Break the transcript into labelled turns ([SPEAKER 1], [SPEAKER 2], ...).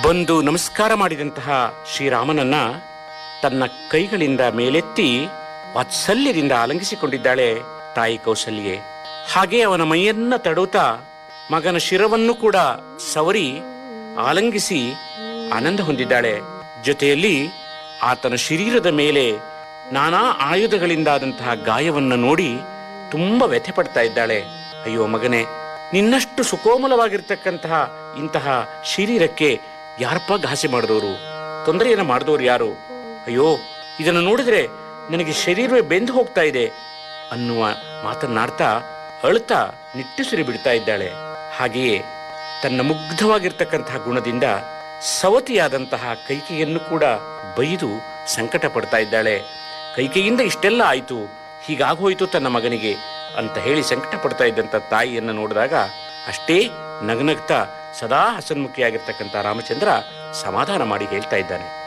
[SPEAKER 1] ಬಂದು ನಮಸ್ಕಾರ ಮಾಡಿದಂತಹ ಶ್ರೀರಾಮನನ್ನ ತನ್ನ ಕೈಗಳಿಂದ ಮೇಲೆತ್ತಿ ವಾತ್ಸಲ್ಯದಿಂದ ಆಲಂಗಿಸಿಕೊಂಡಿದ್ದಾಳೆ ತಾಯಿ ಕೌಸಲ್ಯೆ ಹಾಗೆ ಅವನ ಮೈಯನ್ನ ತಡುತ್ತಾ ಮಗನ ಶಿರವನ್ನು ಕೂಡ ಸವರಿ ಆಲಂಗಿಸಿ ಆನಂದ ಹೊಂದಿದ್ದಾಳೆ ಜೊತೆಯಲ್ಲಿ ಆತನ ಶರೀರದ ಮೇಲೆ ನಾನಾ ಆಯುಧಗಳಿಂದಾದಂತಹ ಗಾಯವನ್ನು ನೋಡಿ ತುಂಬಾ ವ್ಯಥೆ ಪಡ್ತಾ ಇದ್ದಾಳೆ ಅಯ್ಯೋ ಮಗನೇ ನಿನ್ನಷ್ಟು ಸುಕೋಮಲವಾಗಿರ್ತಕ್ಕಂತಹ ಇಂತಹ ಶರೀರಕ್ಕೆ ಯಾರಪ್ಪ ಘಾಸಿ ಮಾಡಿದವರು ತೊಂದರೆಯನ್ನ ಮಾಡಿದವರು ಯಾರು ಅಯ್ಯೋ ಇದನ್ನು ನೋಡಿದ್ರೆ ನನಗೆ ಶರೀರವೇ ಬೆಂದು ಹೋಗ್ತಾ ಇದೆ ಅನ್ನುವ ಮಾತನ್ನಾಡ್ತಾ ಅಳುತ್ತಾ ನಿಟ್ಟುಸಿರಿ ಬಿಡ್ತಾ ಇದ್ದಾಳೆ ಹಾಗೆಯೇ ತನ್ನ ಮುಗ್ಧವಾಗಿರ್ತಕ್ಕಂತಹ ಗುಣದಿಂದ ಸವತಿಯಾದಂತಹ ಕೈಕೆಯನ್ನು ಕೂಡ ಬೈದು ಸಂಕಟ ಪಡ್ತಾ ಇದ್ದಾಳೆ ಕೈಕೆಯಿಂದ ಇಷ್ಟೆಲ್ಲ ಆಯಿತು ಹೀಗಾಗೋಯ್ತು ತನ್ನ ಮಗನಿಗೆ ಅಂತ ಹೇಳಿ ಸಂಕಟ ಪಡ್ತಾ ಇದ್ದಂಥ ತಾಯಿಯನ್ನು ನೋಡಿದಾಗ ಅಷ್ಟೇ ನಗನಗ್ತಾ ಸದಾ ಹಸನ್ಮುಖಿಯಾಗಿರ್ತಕ್ಕಂಥ ರಾಮಚಂದ್ರ ಸಮಾಧಾನ ಮಾಡಿ ಹೇಳ್ತಾ ಇದ್ದಾನೆ